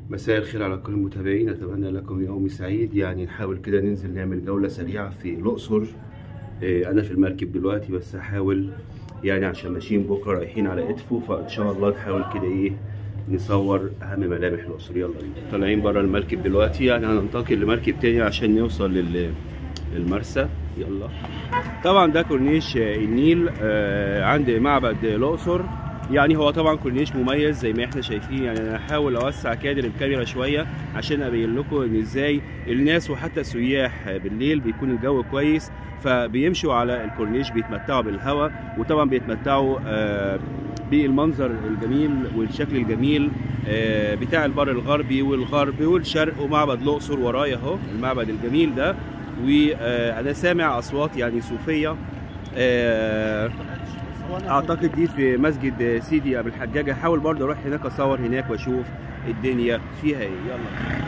مساء الخير على كل المتابعين اتمنى لكم يوم سعيد يعني نحاول كده ننزل نعمل جوله سريعه في الاقصر إيه، انا في المركب دلوقتي بس هحاول يعني عشان ماشيين بكره رايحين على ادفو فان شاء الله نحاول كده ايه نصور اهم ملامح الاقصر يلا بينا طالعين بره المركب دلوقتي يعني هننتقل لمركب تاني عشان نوصل لل للمرسى يلا طبعا ده كورنيش آه، النيل آه، عند معبد الاقصر يعني هو طبعا كورنيش مميز زي ما احنا شايفين يعني انا هحاول اوسع كادر الكاميرا شويه عشان ابين لكم ان ازاي الناس وحتى السياح بالليل بيكون الجو كويس فبيمشوا على الكورنيش بيتمتعوا بالهواء وطبعا بيتمتعوا آه، بالمنظر الجميل والشكل الجميل آه، بتاع البر الغربي والغرب والشرق ومعبد الاقصر ورايا اهو المعبد الجميل ده وانا سامع اصوات يعني صوفيه آه، اعتقد دي في مسجد سيدي ابو الحجاج هحاول برضه اروح هناك اصور هناك واشوف الدنيا فيها ايه يلا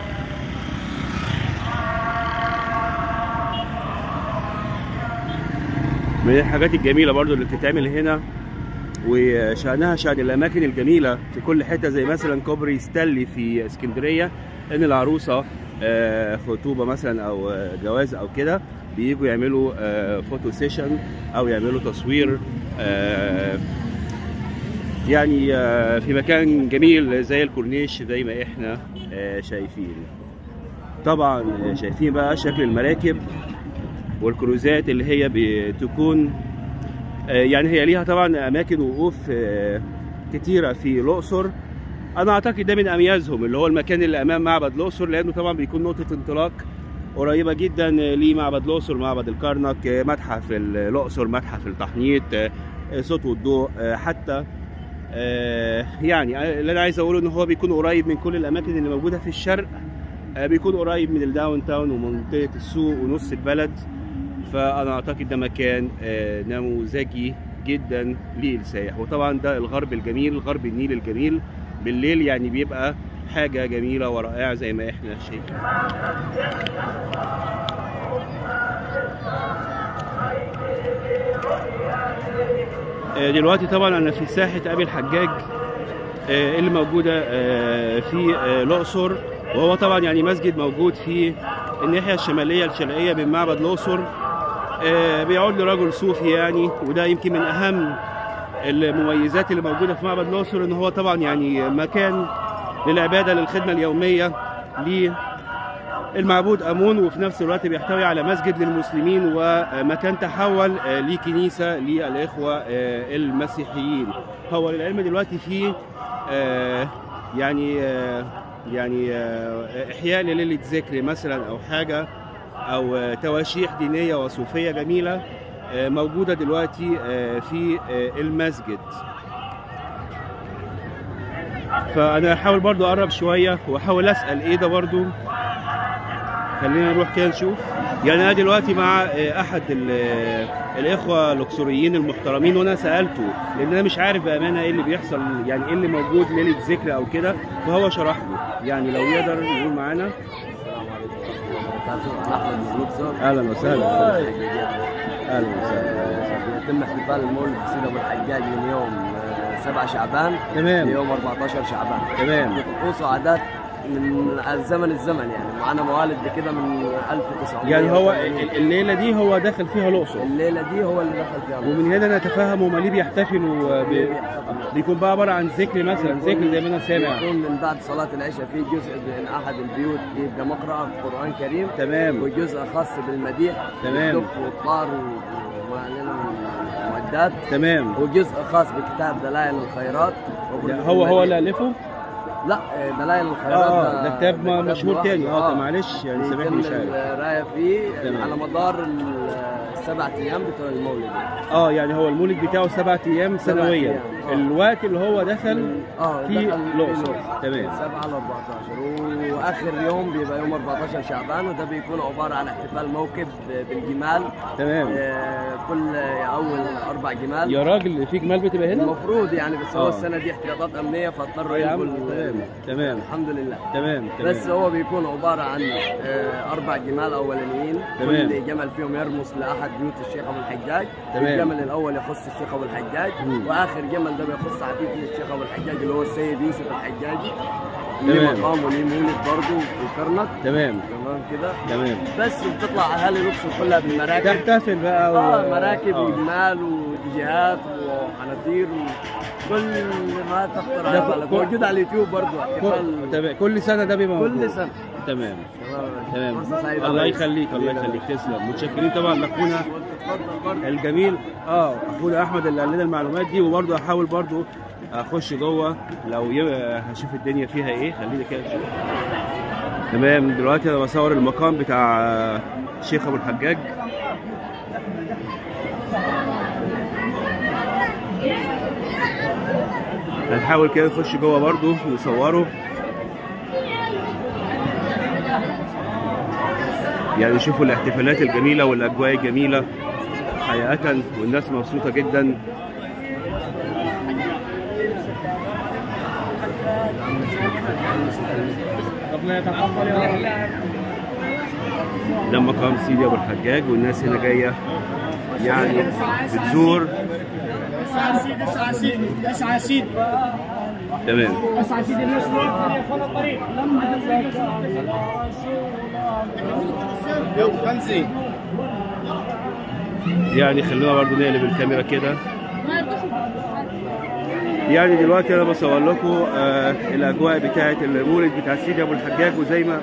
من الحاجات الجميله برضه اللي بتتعمل هنا وشأنها شأن الأماكن الجميلة في كل حتة زي مثلا كوبري ستانلي في اسكندرية إن العروسة آه، خطوبة مثلا أو آه، جواز أو كده بييجوا يعملوا آه، فوتو سيشن أو يعملوا تصوير آه، يعني آه، في مكان جميل زي الكورنيش زي ما احنا آه، شايفين طبعا آه، شايفين بقى شكل المراكب والكروزات اللي هي بتكون آه، يعني هي ليها طبعا اماكن وقوف آه، كتيره في الاقصر انا اعتقد ده من اميزهم اللي هو المكان اللي امام معبد الاقصر لانه طبعا بيكون نقطه انطلاق قريبه جدا لمعبد الاقصر معبد الكرنك آه، متحف الاقصر متحف التحنيط آه، صوت والضوء آه، حتى آه، يعني آه، اللي انا عايز اقوله ان هو بيكون قريب من كل الاماكن اللي موجوده في الشرق آه، بيكون قريب من الداون تاون ومنطقه السوق ونص البلد فانا اعتقد ده مكان آه، نموذجي جدا للسائح وطبعا ده الغرب الجميل غرب النيل الجميل بالليل يعني بيبقى حاجه جميله ورائعه زي ما احنا شايفين آه، دلوقتي طبعا انا في ساحه ابي الحجاج آه، اللي موجوده آه، في آه، الاقصر وهو طبعا يعني مسجد موجود في الناحيه الشماليه الشرقيه من معبد الاقصر آه، بيعود لرجل صوفي يعني وده يمكن من اهم المميزات اللي موجوده في معبد الاقصر ان هو طبعا يعني مكان للعباده للخدمه اليوميه للمعبود امون وفي نفس الوقت بيحتوي على مسجد للمسلمين ومكان تحول آه، لكنيسه للاخوه آه، المسيحيين هو للعلم دلوقتي في آه، يعني آه، يعني آه، احياء لليله ذكر مثلا او حاجه او آه، تواشيح دينيه وصوفيه جميله آه، موجوده دلوقتي آه، في آه، المسجد فانا هحاول برضو اقرب شويه واحاول اسال ايه ده برضو خلينا نروح كده نشوف يعني انا دلوقتي مع آه، احد ال- آه، الاخوه الاقصريين المحترمين وانا سالته لان انا مش عارف بامانه ايه اللي بيحصل يعني ايه اللي موجود ليله ذكر او كده فهو شرح لي يعني لو يقدر يقول معانا احمد مبروك زار اهلا وسهلا اهلا وسهلا يتم احتفال المولد بسيد ابو الحجاج من يوم آه، 7 شعبان تمام. ليوم 14 شعبان تمام. طقوس وعادات من الزمن الزمن يعني معانا موالد بكده من 1900 يعني هو ال- الليله دي هو داخل فيها الاقصر الليله دي هو اللي دخل فيها ومن هنا نتفهم هم ليه بيحتفلوا ب... بيكون بقى عباره عن ذكر مثلا ذكر زي ما انا سامع يكون من بعد صلاة العشاء في جزء من أحد البيوت يبقى مقرأة قرآن كريم تمام. وجزء خاص بالمديح تمام. والدف والطار وما لنا من المعدات تمام وجزء خاص بكتاب دلائل الخيرات يعني هو هو اللي الفه لا دلائل الخيرات اه اه ده كتاب ما- كتاب مشهور واحد. تاني اه طب معلش يعني سامحني مش يتم عارف القراية فيه تمام. على مدار ال- السبع أيام بتوع المولد اه يعني هو المولد بتاعه سبعة ايام سبعة سنويا أيام، آه. الوقت اللي هو دخل اه في دخل الأقصر. الأقصر. تمام. 7 ل 14 واخر يوم بيبقى يوم 14 شعبان وده بيكون عباره عن احتفال موكب بالجمال تمام آه، كل اول اربع جمال يا راجل في جمال بتبقى هنا المفروض يعني بس هو آه. السنه دي احتياطات امنيه فاضطروا يا عم يلغوا ال- تمام تمام الحمد لله تمام تمام بس هو بيكون عباره عن آه، اربع جمال اولانيين تمام. كل جمل فيهم يرمز لاحد بيوت الشيخ ابو الحجاج تمام. الجمل الاول يخص الشيخ ابو الحجاج مم. واخر جمل ده بيخص عفيف الشيخ ابو الحجاج اللي هو السيد يوسف الحجاجي ليه تمام. مقام وليه مولد برضه في كرنك تمام تمام كده تمام بس بتطلع اهالي الاقصر كلها بالمراكب تحتفل بقى و... اه مراكب آه. وجمال وديجيهات وحناطير وكل ما تخطر ده على كل- بالك موجود على اليوتيوب برضه كل... احتفال تمام كل سنه ده بيبقى موجود. كل سنه تمام تمام تمام فرصة سعيدة الله ريس. يخليك الله يخليك تسلم متشكرين طبعا لاخونا اتفضل برضه الجميل اه اخونا احمد اللي قال لنا المعلومات دي وبرضه هحاول برضه اخش جوه لو ي... هشوف الدنيا فيها ايه خليني كده اشوف تمام دلوقتي انا بصور المقام بتاع آه، الشيخ ابو الحجاج هنحاول كده نخش جوه برضه نصوره يعني شوفوا الاحتفالات الجميلة والأجواء الجميلة حقيقة والناس مبسوطة جدا ده مقام سيدي أبو الحجاج والناس هنا جاية يعني بتزور اسعى سيد اسعى سيد اسعى سيد تمام اسعى سيد الناس خد الطريق يو كنزي يعني خلونا برضو نقلب الكاميرا كده يعني دلوقتي انا بصور لكم آه الاجواء بتاعه المولد بتاع سيدي ابو الحجاج وزي ما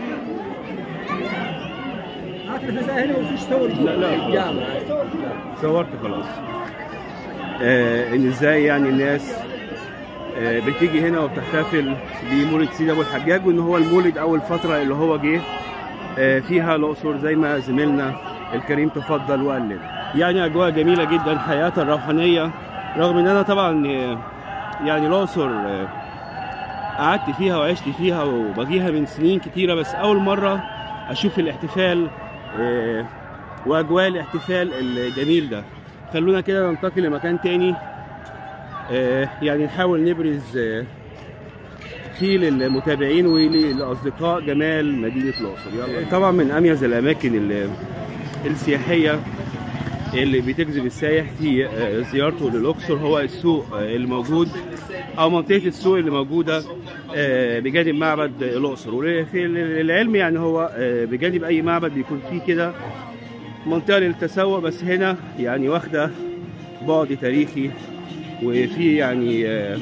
لا لا الجامعة صورت خلاص آه ان ازاي يعني الناس آه بتيجي هنا وبتحتفل بمولد سيدي ابو الحجاج وان هو المولد اول فتره اللي هو جه آه فيها الاقصر زي ما زميلنا الكريم تفضل وقال لنا يعني اجواء جميله جدا حياه روحانيه رغم ان انا طبعا آه، يعني الاقصر آه، قعدت فيها وعشت فيها وبجيها من سنين كتيره بس اول مره اشوف الاحتفال آه، واجواء الاحتفال الجميل ده خلونا كده ننتقل لمكان تاني آه، يعني نحاول نبرز آه، فيه للمتابعين وللاصدقاء جمال مدينه الاقصر يلا طبعا من اميز الاماكن ال- السياحيه اللي بتجذب السائح في آه، زيارته للاقصر هو السوق آه، الموجود او منطقه السوق اللي موجوده آه، بجانب معبد الاقصر وفي العلم يعني هو آه، بجانب اي معبد بيكون فيه كده منطقه للتسوق بس هنا يعني واخده بعد تاريخي وفي يعني آه،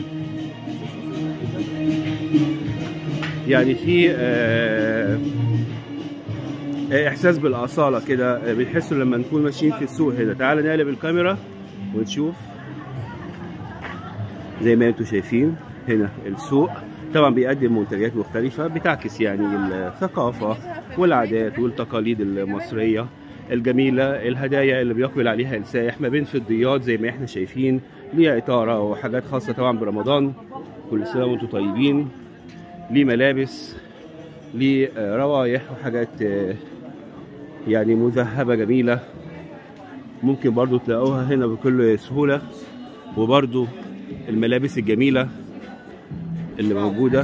يعني في آه، آه، احساس بالاصاله كده آه، بنحسه لما نكون ماشيين في السوق هنا تعال نقلب الكاميرا ونشوف زي ما انتم شايفين هنا السوق طبعا بيقدم منتجات مختلفة بتعكس يعني الثقافة والعادات والتقاليد المصرية الجميلة الهدايا اللي بيقبل عليها السائح ما بين فضيات زي ما احنا شايفين ليها إطارة وحاجات خاصة طبعا برمضان كل سنة وانتم طيبين ليه ملابس ليه آه، روايح وحاجات آه، يعني مذهبة جميلة ممكن برضو تلاقوها هنا بكل سهولة وبرضو الملابس الجميلة اللي موجودة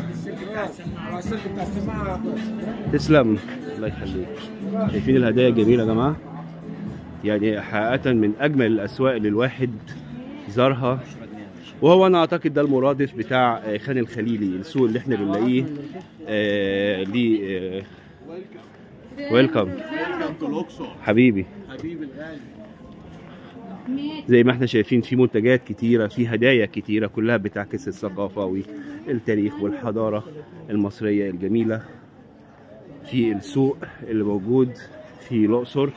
تسلم الله يخليك شايفين الهدايا الجميلة يا جماعة يعني حقيقة من أجمل الأسواق اللي الواحد زارها وهو أنا أعتقد ده المرادف بتاع آه، خان الخليلي السوق اللي احنا بنلاقيه آه ليه ويلكم حبيبي زي ما احنا شايفين في منتجات كتيرة في هدايا كتيرة كلها بتعكس الثقافة والتاريخ والحضارة المصرية الجميلة في السوق اللي موجود في الأقصر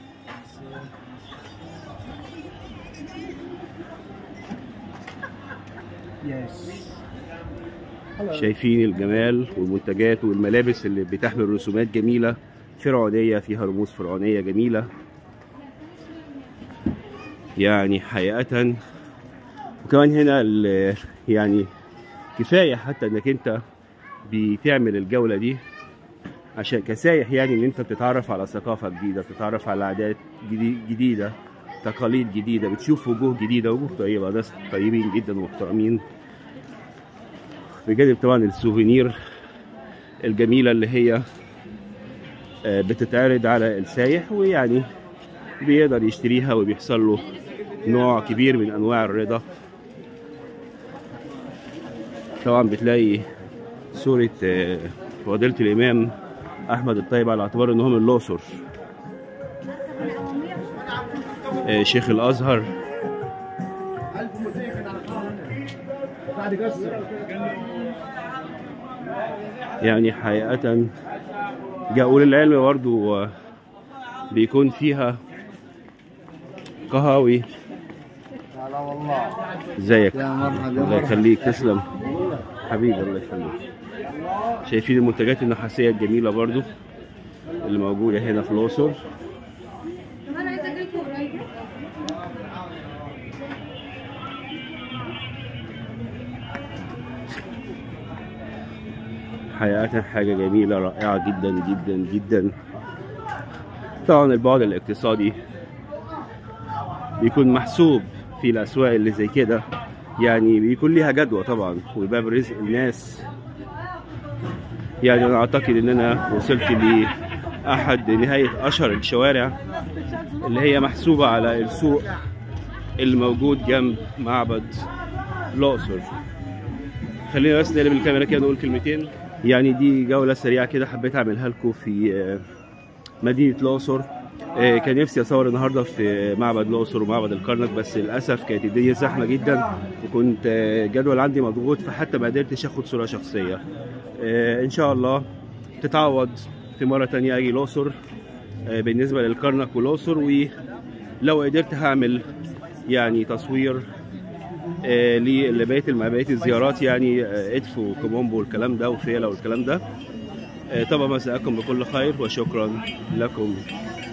شايفين الجمال والمنتجات والملابس اللي بتحمل رسومات جميلة فرعونية فيها رموز فرعونية جميلة يعني حقيقة وكمان هنا ال- يعني كفاية حتى انك انت بتعمل الجولة دي عشان كسايح يعني ان انت بتتعرف على ثقافة جديدة بتتعرف على عادات جدي- جديدة تقاليد جديدة بتشوف وجوه جديدة وجوه طيبة ناس طيبين جدا ومحترمين بجانب طبعا السوفينير الجميلة اللي هي آه، بتتعرض على السايح ويعني بيقدر يشتريها وبيحصل له نوع كبير من انواع الرضا طبعا بتلاقي صورة آه، فضيلة الإمام أحمد الطيب على اعتبار إن هو من الأقصر آه، شيخ الأزهر يعني حقيقة جاءوا للعلم برضو آه، بيكون فيها قهاوي هلا والله ازيك يا مرحبا الله يخليك تسلم حبيبي الله يخليك شايفين المنتجات النحاسية الجميلة برضو اللي موجودة هنا في الأقصر انا عايزه اجيلكوا قريب حقيقة حاجة جميلة رائعة جدا جدا جدا طبعا البعد الاقتصادي بيكون محسوب في الأسواق اللي زي كده يعني بيكون ليها جدوى طبعا وباب رزق الناس يعني أنا أعتقد إن أنا وصلت لأحد نهاية أشهر الشوارع اللي هي محسوبة على السوق اللي موجود جنب معبد الأقصر خلينا بس نقلب الكاميرا كده نقول كلمتين يعني دي جولة سريعة كده حبيت أعملها لكم في آه، مدينة الأقصر آه، كان نفسي أصور النهاردة في معبد الأقصر ومعبد الكرنك بس للأسف كانت الدنيا زحمة جدا وكنت آه، الجدول عندي مضغوط فحتى ما قدرتش آخد صورة شخصية آه، إن شاء الله تتعوض في مرة تانية أجي الأقصر آه، بالنسبة للكرنك والأقصر ولو قدرت هعمل يعني تصوير آه، لبقيه الم- بقيه الزيارات يعني آه، ادفو وكومومبو والكلام ده وفيلا والكلام ده آه، طبعا مساءكم بكل خير وشكرا لكم